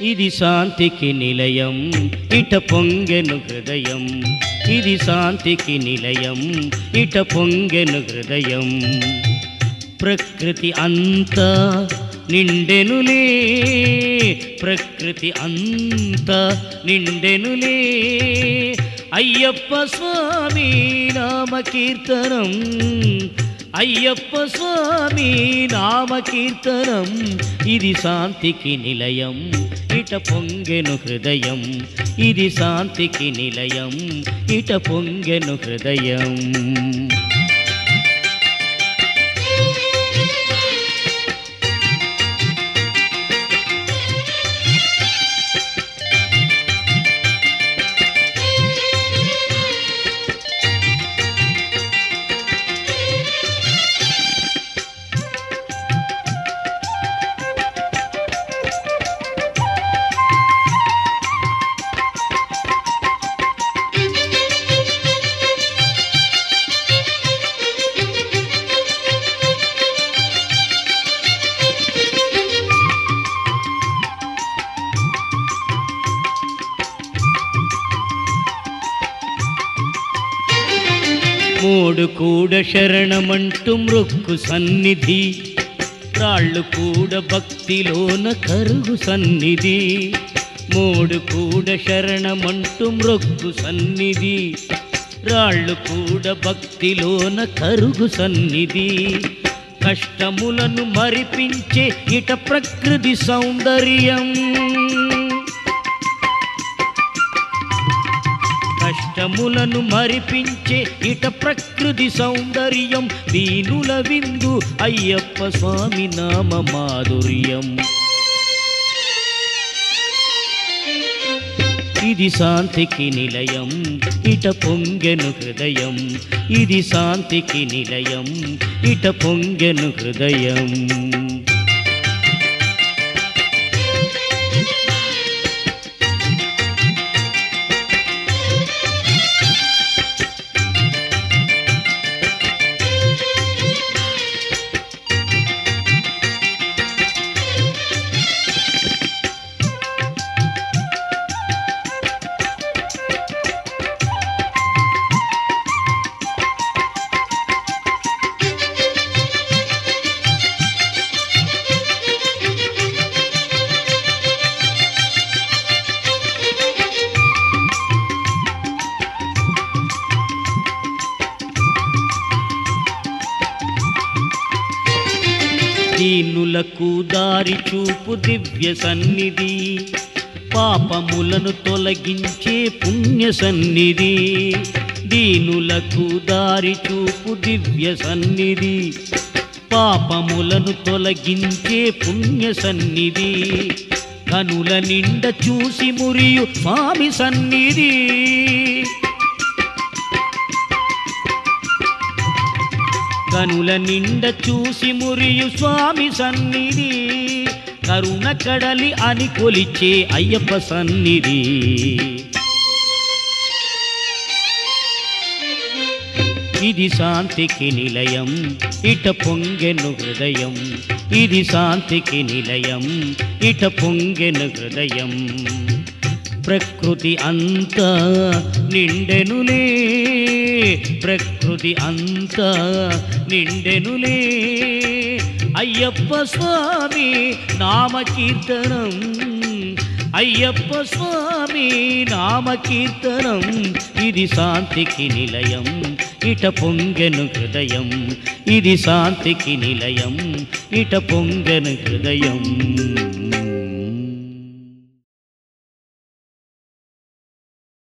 ఇది శాంతికి నిలయం ఇట పొంగెను హృదయం ఇది శాంతికి నిలయం ఇట పొంగెను హృదయం ప్రకృతి అంతా నిండెనులే ప్రకృతి అంతా నిండెనులే అయ్యప్ప స్వామి నామ కీర్తనం అయ్యప్ప స్వామి నామ కీర్తనం ఇది శాంతికి నిలయం ఇట పొంగెను హృదయం ఇది శాంతికి నిలయం ఇట పొంగెను హృదయం మూడు కూడా శరణమంటూ మృక్కు సన్నిధి రాళ్ళు కూడా భక్తిలోన కరుగు సన్నిధి మూడు కూడా శరణమంటూ మృక్కు సన్నిధి రాళ్ళు కూడా భక్తిలోన కరుగు సన్నిధి కష్టములను మరిపించే ఇట ప్రకృతి సౌందర్యం కష్టములను మరిపించే ఇట ప్రకృతి సౌందర్యం దీనుల విందు అయ్యప్ప స్వామి నామ మాధుర్యం ఇది శాంతికి నిలయం ఇట పొంగెను హృదయం ఇది శాంతికి నిలయం ఇట పొంగెను హృదయం దీనులకు దారి చూపు దివ్య సన్నిధి పాపములను తొలగించే పుణ్య సన్నిధి దీనులకు దారి చూపు దివ్య సన్నిధి పాపములను తొలగించే పుణ్య సన్నిధి కనుల నిండ చూసి మురియు స్వామి సన్నిధి కనుల నిండ చూసి మురియు స్వామి సన్నిధి కరుణ కడలి అని కొలిచే అయ్యప్ప సన్నిధి ఇది శాంతికి నిలయం ఇట పొంగెను హృదయం ఇది శాంతికి నిలయం ఇట పొంగెను హృదయం ప్రకృతి అంతా నిండెనులే ప్రకృతి అంతా నిండెనులే అయ్యప్ప స్వామి నామ కీర్తనం అయ్యప్ప స్వామి నామ కీర్తనం ఇది శాంతికి నిలయం ఇట పొంగెను హృదయం ఇది శాంతికి నిలయం ఇట పొంగెను హృదయం